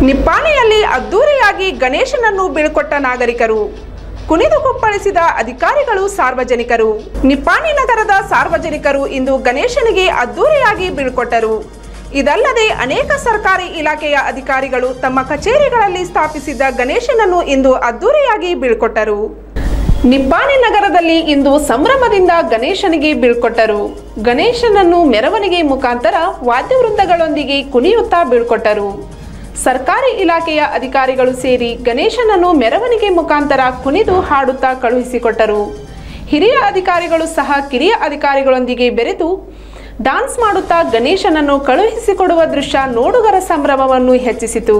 ನಿಪ್ಪಾಣಿಯಲ್ಲಿ ಅದ್ದೂರಿಯಾಗಿ ಗಣೇಶನನ್ನು ಬೀಳ್ಕೊಟ್ಟ ನಾಗರಿಕರು ಕುಣಿದು ಕುಪ್ಪಳಿಸಿದ ಅಧಿಕಾರಿಗಳು ಸಾರ್ವಜನಿಕರು ನಿಪ್ಪಾಣಿ ನಗರದ ಸಾರ್ವಜನಿಕರು ಇಂದು ಗಣೇಶನಿಗೆ ಅದ್ದೂರಿಯಾಗಿ ಬೀಳ್ಕೊಟ್ಟರು ಇದಲ್ಲದೆ ಅನೇಕ ಸರ್ಕಾರಿ ಇಲಾಖೆಯ ಅಧಿಕಾರಿಗಳು ತಮ್ಮ ಕಚೇರಿಗಳಲ್ಲಿ ಸ್ಥಾಪಿಸಿದ್ದ ಗಣೇಶನನ್ನು ಇಂದು ಅದ್ದೂರಿಯಾಗಿ ಬೀಳ್ಕೊಟ್ಟರು ನಿಪ್ಪಾಣಿ ನಗರದಲ್ಲಿ ಇಂದು ಸಂಭ್ರಮದಿಂದ ಗಣೇಶನಿಗೆ ಬೀಳ್ಕೊಟ್ಟರು ಗಣೇಶನನ್ನು ಮೆರವಣಿಗೆ ಮುಖಾಂತರ ವಾದ್ಯವೃಂದಗಳೊಂದಿಗೆ ಕುಣಿಯುತ್ತಾ ಬೀಳ್ಕೊಟ್ಟರು ಸರ್ಕಾರಿ ಇಲಾಖೆಯ ಅಧಿಕಾರಿಗಳು ಸೇರಿ ಗಣೇಶನನ್ನು ಮೆರವಣಿಗೆ ಮುಖಾಂತರ ಕುಣಿದು ಹಾಡುತ್ತಾ ಕಳುಹಿಸಿಕೊಟ್ಟರು ಹಿರಿಯ ಅಧಿಕಾರಿಗಳು ಸಹ ಕಿರಿಯ ಅಧಿಕಾರಿಗಳೊಂದಿಗೆ ಬೆರೆತು ಡಾನ್ಸ್ ಮಾಡುತ್ತಾ ಗಣೇಶನನ್ನು ಕಳುಹಿಸಿಕೊಡುವ ದೃಶ್ಯ ನೋಡುಗರ ಸಂಭ್ರಮವನ್ನು ಹೆಚ್ಚಿಸಿತು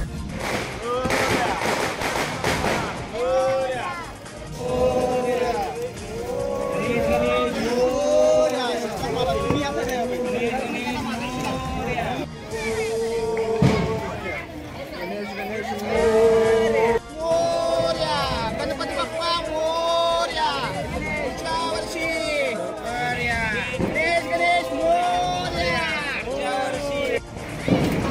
मोर्या गणपती बाप्पा मोर्या पुढच्या वर्षी मोर्या गणेश गणेश मोर्या पुढच्या वर्षी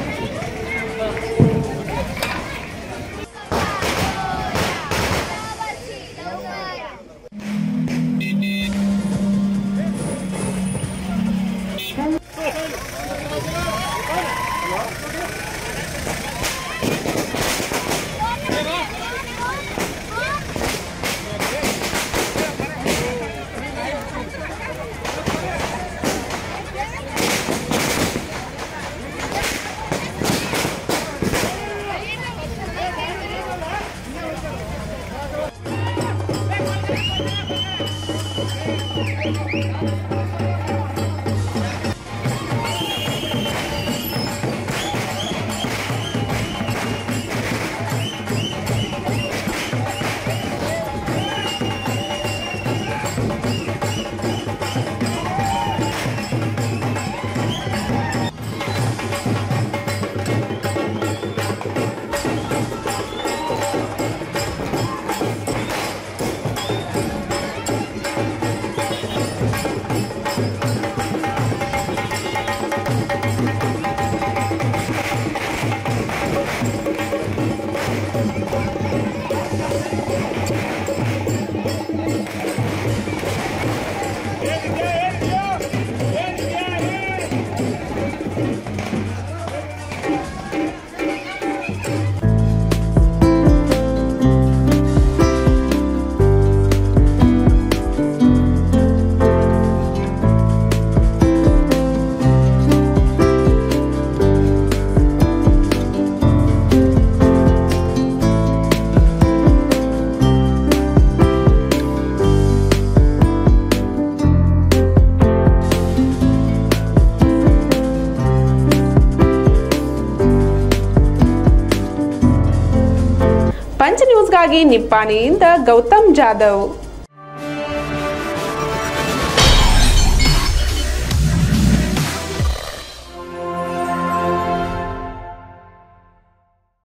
ಪಂಚ್ ನ್ಯೂಸ್ಗಾಗಿ ನಿಪ್ಪಾಣಿಯಿಂದ ಗೌತಮ್ ಜಾಧವ್